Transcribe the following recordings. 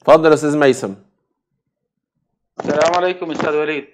اتفضل يا استاذ ميسم السلام عليكم استاذ وليد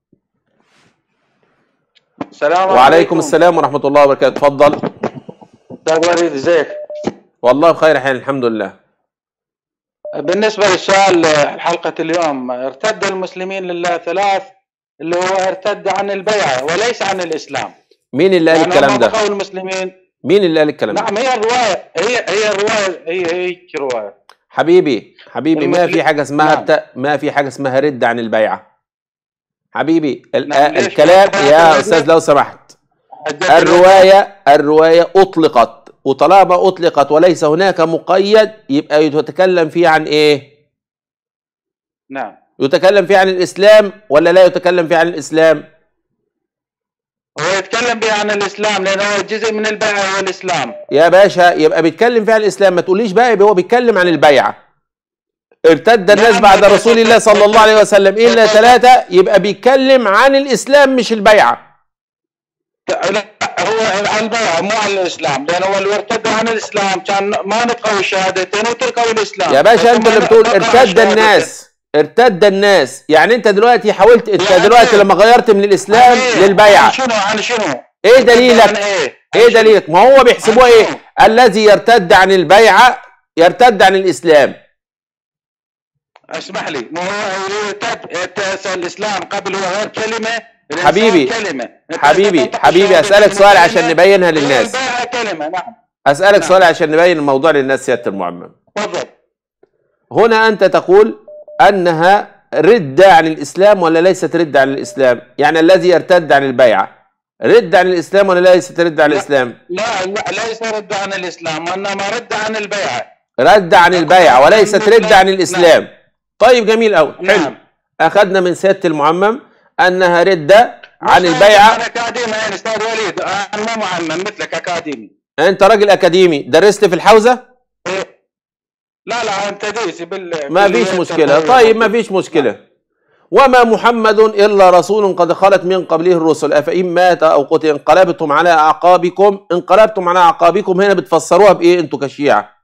السلام وعليكم السلام ورحمه الله وبركاته اتفضل استاذ وليد ازيك والله بخير حال الحمد لله بالنسبه للسؤال حلقه اليوم ارتد المسلمين لله ثلاث اللي هو ارتد عن البيعه وليس عن الاسلام مين اللي قال يعني الكلام هم ده بقوا المسلمين مين اللي قال الكلام ده نعم هي الروايه هي هي الروايه هي هيك روايه حبيبي حبيبي ما المسلم- في حاجه اسمها نعم. بتا... ما في حاجه اسمها رد عن البيعه حبيبي ال... نعم، ليش؟ الكلام ما- يا ما- استاذ لو سمحت حجة الروايه الروايه اطلقت وطالما اطلقت وليس هناك مقيد يبقى يتكلم فيه عن ايه نعم يتكلم فيه عن الاسلام ولا لا يتكلم فيه عن الاسلام هو يتكلم به عن الاسلام لانه هو جزء من البيعه هو الاسلام يا باشا يبقى بيتكلم فيه عن الاسلام ما تقوليش بقى يبقى هو بيتكلم عن البيعه ارتد الناس نعم، بعد بس- رسول الله صلى الله عليه وسلم الا ثلاثه يبقى بيتكلم عن الاسلام مش البيعه لا هو عن البيعه مو عن الاسلام لانه هو اللي ارتد عن الاسلام كان ما نطقوا الشهادتين وتركوا الاسلام يا باشا بس انت هم اللي بتقول نطقوا ارتد الشهادتين. الناس ارتد الناس يعني انت دلوقتي حاولت انت يعني دلوقتي ايه؟ لما غيرت من الاسلام عن إيه؟ للبيعه عن شنو عن شنو ايه عن دليلك ايه ايه عن شنو؟ دليلك ما هو بيحسبوه عن ايه شنو؟ الذي يرتد عن البيعه يرتد عن الاسلام اسمح لي ما هو ارتد ارتد الاسلام قبل هو غير كلمه الإنسان حبيبي، كلمه أنت حبيبي تنطق حبيبي الشهادتين اسالك سؤال كلمة، عشان نبينها هو للناس البيعه كلمه نعم اسالك نعم. سؤال عشان نبين الموضوع للناس سياده المعمم تفضل هنا انت تقول انها ردة عن الاسلام ولا ليست ردة عن الاسلام يعني الذي يرتد عن البيعه رد عن الاسلام ولا ليست رد عن لا. الاسلام لا لا ليس رد عن الاسلام وانما رد عن البيعه رد عن البيعه وليست رد عن الاسلام طيب جميل قوي حلو نعم اخذنا من سياده المعمم انها ردة عن مش البيعه انا اكاديمي يعني استاذ وليد انا مو معمم مثلك اكاديمي انت راجل اكاديمي درست في الحوزه إيه. لا لا انت ديسي بال ما باللي فيش أنت مشكله بتقوله. طيب ما فيش مشكله وما محمد الا رسول قد خلت من قبله الرسل افان مات او قتل انقلبتم على اعقابكم انقلبتم على اعقابكم هنا بتفسروها بايه انتوا كشيعه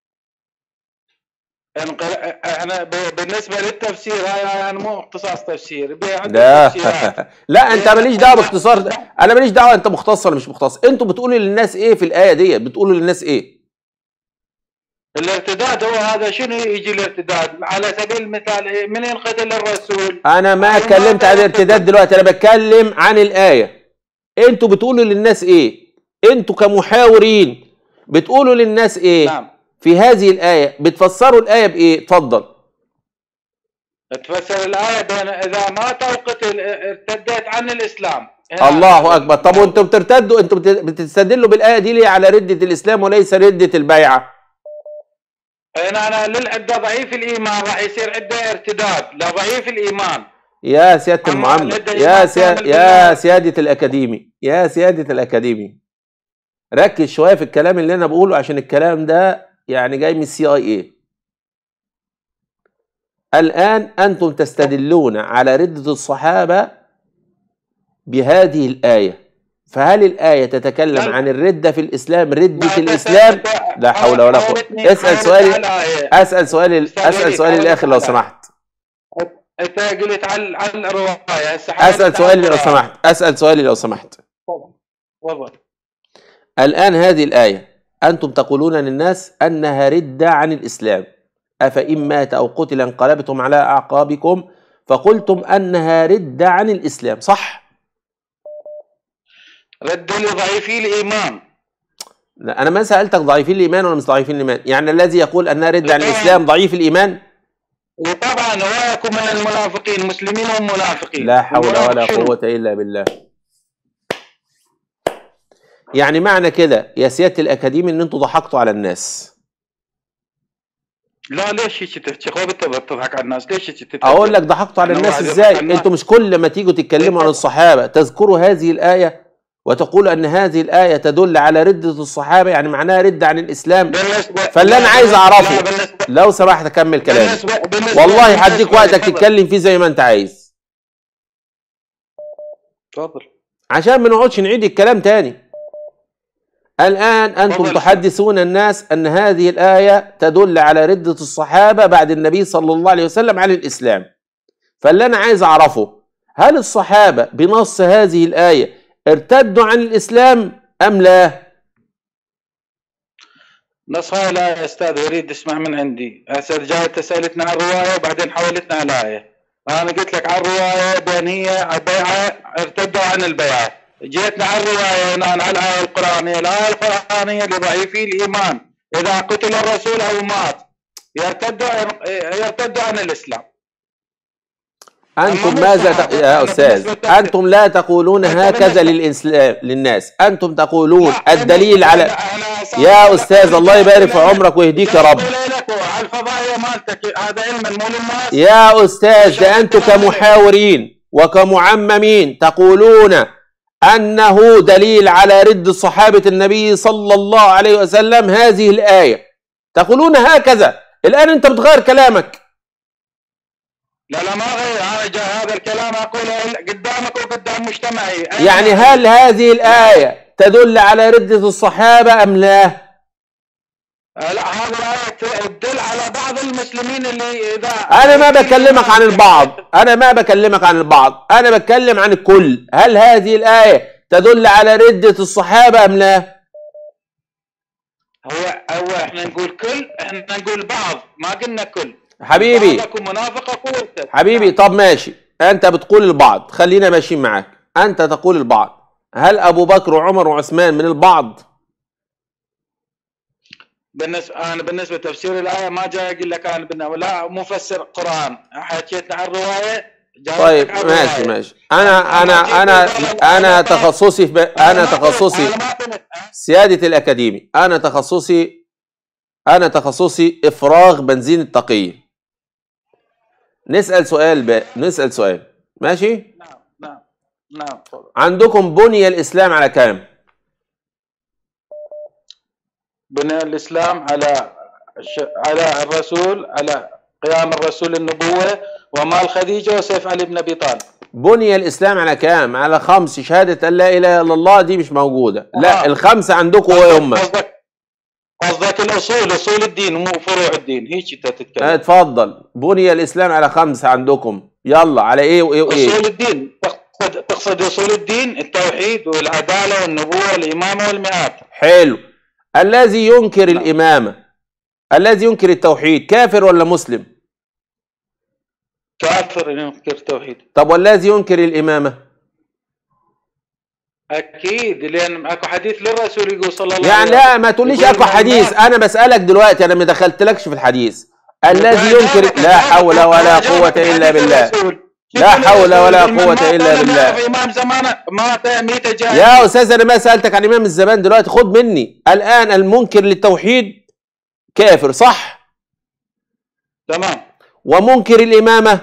انقل- انا ب- بالنسبه للتفسير هاي انا مو اختصاص تفسير بي- عندي لا تفسيرات. لا انت ماليش دعوه باختصار ده. انا ماليش دعوه انت مختص ولا مش مختص انتوا بتقولوا للناس ايه في الايه دي بتقولوا للناس ايه الارتداد هو هذا شنو يجي الارتداد على سبيل المثال إيه؟ من ينقتل الرسول انا ما أنا اتكلمت ما عن الارتداد دلوقتي انا بتكلم عن الايه انتوا بتقولوا للناس ايه انتوا كمحاورين بتقولوا للناس ايه نعم في هذه الايه بتفسروا الايه بايه اتفضل تفسر الايه بان اذا مات او قتل ارتدت عن الاسلام هنا الله اكبر طب وانتوا بترتدوا انتوا بت- بتستدلوا بالايه دي ليه على رده الاسلام وليس رده البيعه هنا انا للعده ضعيف الايمان راح يصير عنده ارتداد لضعيف الايمان يا سياده أما المعمم لدى يا إمام سيا... كامل يا بالله. سياده الاكاديمي يا سياده الاكاديمي ركز شويه في الكلام اللي انا بقوله عشان الكلام ده يعني جاي من السي اي اي الان انتم تستدلون على رده الصحابه بهذه الايه فهل الايه تتكلم لا. عن الرده في الاسلام رده ما الاسلام تستطيع- لا حول ولا قوه حاولتني- اسال حاولت سؤالي على الآية. اسال سؤالي أستاذ اسال وليد، سؤالي حاولت للاخر لو على- سمحت انت قلت على على الروايه هسه اسال حاولت سؤالي على لو سمحت اسال سؤالي لو سمحت تفضل الآن هذه الآية أنتم تقولون للناس أنها ردة عن الإسلام أفإن مات أو قتل انقلبتم على أعقابكم فقلتم أنها ردة عن الإسلام صح؟ رد لضعيفي الايمان لا أنا ما سألتك ضعيفين الإيمان ولا مش ضعيفين الإيمان يعني الذي يقول أنها ردة عن الإسلام ضعيف الإيمان وطبعا هو يكون من المنافقين مسلمين هم منافقين لا حول ولا المنافق شنو؟ قوة إلا بالله يعني معنى كده يا سيادة الأكاديمي إن أنتوا ضحكتوا على الناس لا ليش هيك تحكي هو بتضحك على الناس ليش هيك تتحكي اقول لك ضحكتوا على أنا الناس واحد ازاي يضحك على انتوا مش كل ما تيجوا تتكلموا عن الصحابه تذكروا هذه الايه وتقولوا ان هذه الايه تدل على رده الصحابه يعني معناها رده عن الاسلام بالنسبه فاللي انا لا، عايز لا، اعرفه بالنسبه لو سمحت اكمل كلامي بالنسبه بالنسبه والله بالنسبة هديك وقتك للخبر. تتكلم فيه زي ما انت عايز تفضل عشان ما نقعدش نعيد الكلام تاني الآن أنتم تفضل. تحدثون الناس أن هذه الآية تدل على ردة الصحابة بعد النبي صلى الله عليه وسلم عن الإسلام فاللي أنا عايز أعرفه هل الصحابة بنص هذه الآية ارتدوا عن الإسلام أم لا؟ نصها لا يا استاذ يريد اسمع من عندي هسه جاي سالتنا عن الروايه وبعدين حولتنا على الايه انا قلت لك عن الروايه بان هي البيعه ارتدوا عن البيعه جيتنا على الروايه هنا على الايه القرانيه الايه القرانيه لضعيفي الايمان اذا قتل الرسول او مات يرتدوا يرتدوا عن الاسلام أنتم أما ماذا الصحابة ت... يا أنا أستاذ بالنسبة لك- أنتم لا تقولون أنت هكذا بالنسبة- للإسلام للناس أنتم تقولون لا، الدليل أنا- على أنا- أنا- يا أنا- أستاذ الله يبارك في عمرك ويهديك يا رب لك على الفضائيه مالتك هذا علما مو للناس يا أستاذ ده أنتم كمحاورين وكمعممين تقولون أنه دليل على رد صحابة النبي صلى الله عليه وسلم هذه الآية تقولون هكذا الآن أنت بتغير كلامك لا لا ما غير انا جاء هذا الكلام اقوله قدامك وقدام مجتمعي أنا- يعني هل هذه الآية تدل على ردة الصحابة أم لا لا هذا الآية تدل على بعض المسلمين اللي اذا أنا ما بكلمك عن البعض أنا ما بكلمك عن البعض أنا بتكلم عن الكل هل هذه الآية تدل على ردة الصحابة أم لا هو هو احنا نقول كل احنا نقول بعض ما قلنا كل حبيبي بعضكم منافق قوته حبيبي طب ماشي انت بتقول البعض خلينا ماشيين معاك انت تقول البعض هل ابو بكر وعمر وعثمان من البعض بالنسبه انا بالنسبه لتفسير الايه ما جاي اقول لك انا بالنا لا مفسر قران حكيتنا عن الروايه جاوبتك طيب عن ماشي الرواية. ماشي انا انا انا انا تخصصي في ب... انا ما قلت- تخصصي انا ما قلت سيادة الاكاديمي انا تخصصي انا تخصصي افراغ بنزين التقية نسأل سؤال ب... نسأل سؤال ماشي نعم نعم نعم تفضل. عندكم بني الاسلام على كام بناء الاسلام على ش... على الرسول على قيام الرسول النبوه ومال خديجه وسيف علي بن ابي طالب بني الاسلام على كام على خمس شهادة ان لا اله الا الله دي مش موجودة لا آه. الخمسة عندكم وهي هم قصدك قصدك الاصول اصول الدين مو فروع الدين هيك انت تتكلم اتفضل بني الاسلام على خمسه عندكم يلا على ايه وايه وايه اصول الدين تقصد تقصد اصول الدين التوحيد والعداله والنبوه والامامه والمئات حلو الذي ينكر الامامه الذي ينكر التوحيد كافر ولا مسلم كافر ينكر التوحيد طب والذي ينكر الامامه اكيد لان اكو حديث للرسول يقول صلى الله يعني عليه لا وسلم ما تقوليش يقول اكو حديث الإمام- انا بسالك دلوقتي انا ما دخلتلكش في الحديث الذي ينكر لا حول ولا قوه الا بالله لا حول ولا قوة إلا بالله. امام زمانه مات ميتة جاهل يا استاذ انا ما سالتك عن امام الزمان دلوقتي خد مني الان المنكر للتوحيد كافر صح تمام ومنكر الامامه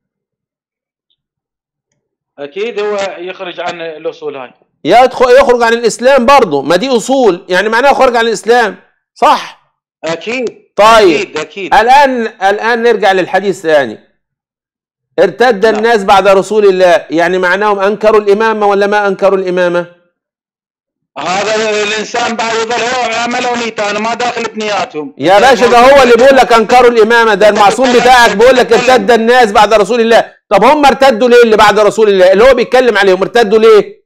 اكيد هو يخرج عن الاصول هاي يدخل يخرج عن الاسلام برضه ما دي اصول يعني معناها يخرج عن الاسلام صح اكيد طيب اكيد اكيد الان الان نرجع للحديث ثاني ارتد نعم. الناس بعد رسول الله يعني معناهم انكروا الامامه ولا ما انكروا الامامه هذا الانسان بعد يظل هو عملوا نيته انا ما داخل بنياتهم يا باشا ده هو اللي بيقول لك انكروا الامامه ده المعصوم بتاعك بيقول لك ارتد الناس بعد رسول الله طب هم ارتدوا ليه اللي بعد رسول الله اللي هو بيتكلم عليهم ارتدوا ليه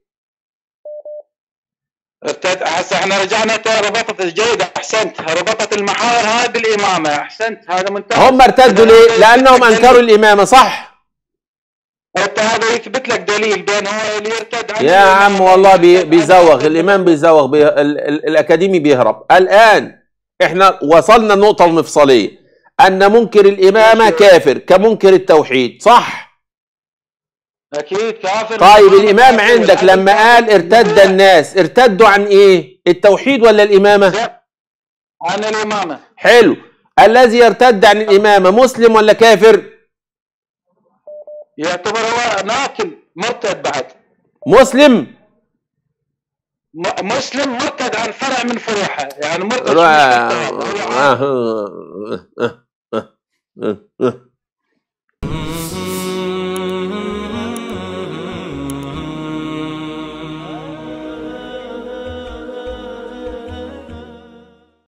ارتد هسه احنا رجعنا تو ربطت جيد احسنت ربطت المحاور هاي بالامامه احسنت هذا منتهى هم ارتدوا ليه لانهم انكروا الامامه صح حتى هذا يثبت لك دليل بين هو اللي يرتد عن يا الإمامة. عم والله بي بيزوغ الامام بيزوغ بي ال ال الاكاديمي بيهرب الان احنا وصلنا النقطه المفصليه ان منكر الامامه كافر كمنكر التوحيد صح اكيد كافر طيب الإمامة الامام كافر عندك والحديث لما قال كافر. ارتد الناس ارتدوا عن ايه التوحيد ولا الامامه لا، عن الامامه حلو الذي يرتد عن الامامه مسلم ولا كافر يعتبر هو ناكل مرتد بعد مسلم م- مسلم مرتد عن فرع من فروعها يعني مرتد را- مش مرتد. هو عام. آه.